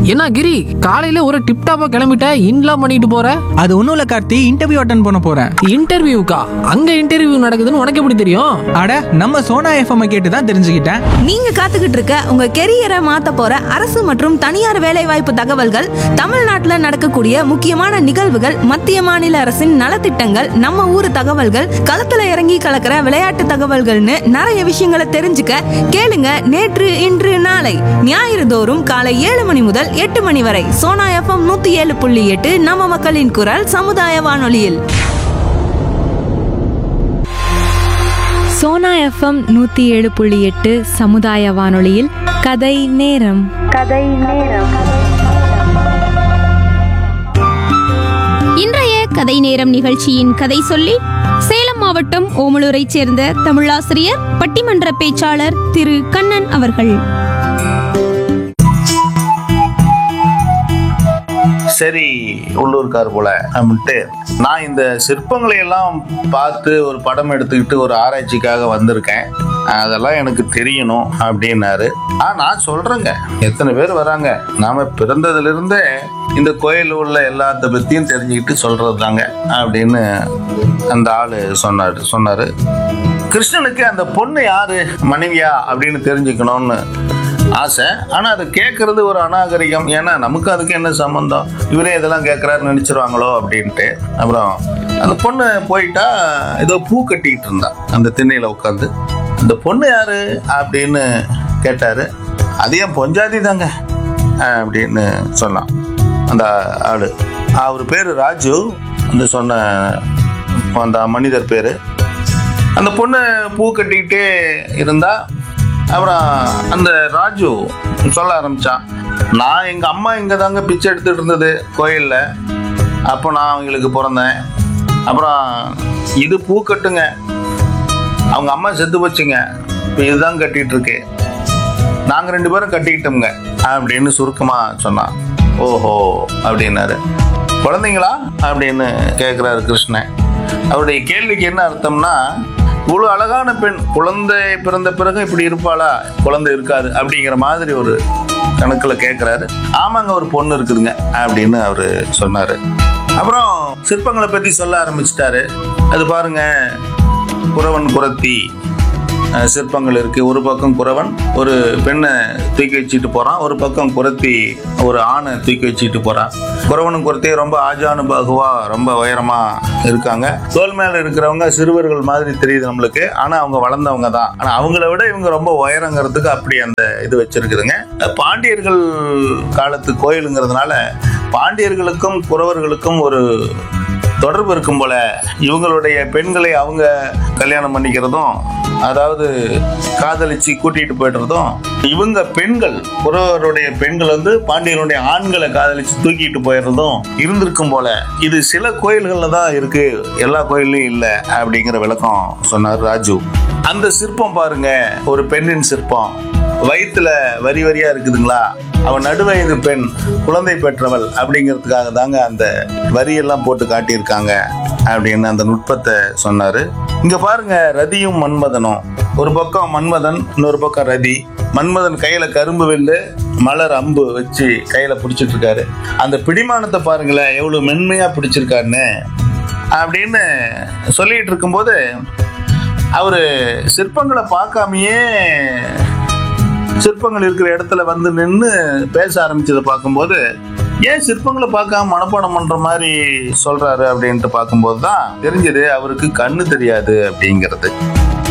என்ன கிரி காலையில ஒரு டிப்டாப்பா கிளம்பிட்ட இன்லாம் பண்ணிட்டு போற அது ஒன்றும் இல்லை கார்த்தி இன்டர்வியூ அட்டன் பண்ண போகிறேன் இன்டர்வியூக்கா அங்க இன்டர்வியூ நடக்குதுன்னு உனக்கு எப்படி தெரியும் அட நம்ம சோனா எஃப்எம் கேட்டு தான் தெரிஞ்சுக்கிட்டேன் நீங்க காத்துக்கிட்டு இருக்க உங்க கெரியரை மாத்த போற அரசு மற்றும் தனியார் வேலைவாய்ப்பு தகவல்கள் தமிழ்நாட்டுல நடக்கக்கூடிய முக்கியமான நிகழ்வுகள் மத்திய மாநில அரசின் நலத்திட்டங்கள் நம்ம ஊர் தகவல்கள் களத்துல இறங்கி கலக்கிற விளையாட்டு தகவல்கள்னு நிறைய விஷயங்களை தெரிஞ்சுக்க கேளுங்க நேற்று இன்று நாளை ஞாயிறு தோறும் காலை ஏழு மணி முதல் எட்டு மணி வரை சோனா எஃப்எம் நூத்தி ஏழு புள்ளி எட்டு நம்ம மக்களின் குரல் சமுதாய வானொலியில் சோனா எஃப்எம் நூற்றி ஏழு புள்ளி எட்டு சமுதாய வானொலியில் கதை நேரம் இன்றைய கதை நேரம் நிகழ்ச்சியின் கதை சொல்லி சேலம் மாவட்டம் ஓமலூரைச் சேர்ந்த தமிழாசிரியர் பட்டிமன்ற பேச்சாளர் திரு கண்ணன் அவர்கள் சரி உள்ளூர்கார் போல அப்படின்ட்டு நான் இந்த சிற்பங்களை எல்லாம் பார்த்து ஒரு படம் எடுத்துக்கிட்டு ஒரு ஆராய்ச்சிக்காக வந்திருக்கேன் அதெல்லாம் எனக்கு தெரியணும் அப்படின்னாரு ஆ நான் சொல்றேங்க எத்தனை பேர் வராங்க நாம பிறந்ததுல இருந்தே இந்த கோயில் உள்ள எல்லாத்த பத்தியும் தெரிஞ்சுக்கிட்டு சொல்றது தாங்க அப்படின்னு அந்த ஆளு சொன்னாரு சொன்னாரு கிருஷ்ணனுக்கு அந்த பொண்ணு யாரு மனைவியா அப்படின்னு தெரிஞ்சுக்கணும்னு ஆசை ஆனா அதை கேட்கறது ஒரு அநாகரிகம் ஏன்னா நமக்கு அதுக்கு என்ன சம்பந்தம் இவரே இதெல்லாம் கேட்கறாரு நினைச்சிருவாங்களோ அப்படின்ட்டு அப்புறம் அந்த பொண்ணு போயிட்டா ஏதோ பூ கட்டிக்கிட்டு இருந்தா அந்த திண்ணையில உட்காந்து அந்த பொண்ணு யாரு அப்படின்னு கேட்டாரு அது என் பொஞ்சாதி தாங்க அப்படின்னு சொன்னான் அந்த ஆளு அவர் பேரு ராஜு அந்த சொன்ன அந்த மனிதர் பேரு அந்த பொண்ணு பூ கட்டிக்கிட்டே இருந்தா அப்புறம் அந்த ராஜு சொல்ல ஆரம்பிச்சான் நான் எங்க அம்மா இங்க தாங்க பிச்சை எடுத்துட்டு இருந்தது கோயில்ல அப்போ நான் அவங்களுக்கு பிறந்தேன் அப்புறம் இது பூ கட்டுங்க அவங்க அம்மா செத்து போச்சுங்க இப்போ இதுதான் கட்டிட்டு இருக்கு நாங்க ரெண்டு பேரும் கட்டிக்கிட்டோம்ங்க அப்படின்னு சுருக்கமா சொன்னான் ஓஹோ அப்படின்னாரு குழந்தைங்களா அப்படின்னு கேட்குறாரு கிருஷ்ணன் அவருடைய கேள்விக்கு என்ன அர்த்தம்னா இவ்வளோ அழகான பெண் குழந்தை பிறந்த பிறகு இப்படி இருப்பாளா குழந்தை இருக்காது அப்படிங்கிற மாதிரி ஒரு கணக்கில் கேட்குறாரு ஆமாங்க ஒரு பொண்ணு இருக்குதுங்க அப்படின்னு அவர் சொன்னார் அப்புறம் சிற்பங்களை பற்றி சொல்ல ஆரம்பிச்சிட்டாரு அது பாருங்க குறவன் குரத்தி அஹ் சிற்பங்கள் இருக்கு ஒரு பக்கம் குறவன் ஒரு பெண்ணை தூக்கி வச்சுட்டு போறான் ஒரு பக்கம் குரத்தி ஒரு ஆணை தூக்கி வச்சுட்டு போறான் குறவனும் குரத்தையும் ரொம்ப ஆஜானுபாகுவா ரொம்ப உயரமா இருக்காங்க தோல் மேல இருக்கிறவங்க சிறுவர்கள் மாதிரி தெரியுது நம்மளுக்கு ஆனா அவங்க வளர்ந்தவங்க தான் ஆனா அவங்கள விட இவங்க ரொம்ப உயரங்கிறதுக்கு அப்படி அந்த இது வச்சிருக்குதுங்க பாண்டியர்கள் காலத்து கோயிலுங்கிறதுனால பாண்டியர்களுக்கும் குறவர்களுக்கும் ஒரு தொடர்பு இருக்கும் போல இவங்களுடைய பெண்களை அவங்க கல்யாணம் பண்ணிக்கிறதும் அதாவது காதலிச்சு கூட்டிட்டு போயிடுறதும் இவங்க பெண்கள் புறவருடைய பெண்கள் வந்து பாண்டியனுடைய ஆண்களை காதலிச்சு தூக்கிட்டு போயிடுறதும் இருந்திருக்கும் போல இது சில கோயில்கள்ல தான் இருக்கு எல்லா கோயில்லையும் இல்லை அப்படிங்கிற விளக்கம் சொன்னார் ராஜு அந்த சிற்பம் பாருங்க ஒரு பெண்ணின் சிற்பம் வயிற்றுல வரி வரியா இருக்குதுங்களா அவன் நடுவயது பெண் குழந்தை பெற்றவள் அப்படிங்கிறதுக்காக தாங்க அந்த வரியெல்லாம் போட்டு காட்டியிருக்காங்க அப்படின்னு அந்த நுட்பத்தை சொன்னாரு இங்க பாருங்க ரதியும் மன்மதனும் ஒரு பக்கம் மன்மதன் இன்னொரு பக்கம் ரதி மன்மதன் கையில கரும்பு வில்லு மலர் அம்பு வச்சு கையில பிடிச்சிட்டு இருக்காரு அந்த பிடிமானத்தை பாருங்களேன் எவ்வளவு மென்மையா பிடிச்சிருக்காருன்னு அப்படின்னு சொல்லிட்டு இருக்கும்போது அவரு சிற்பங்களை பார்க்காமயே சிற்பங்கள் இருக்கிற இடத்துல வந்து நின்று பேச ஆரம்பிச்சதை பார்க்கும்போது ஏன் சிற்பங்களை பார்க்காம மனப்பாடம் பண்ற மாதிரி சொல்றாரு அப்படின்ட்டு பார்க்கும்போது தான் தெரிஞ்சது அவருக்கு கண்ணு தெரியாது அப்படிங்கிறது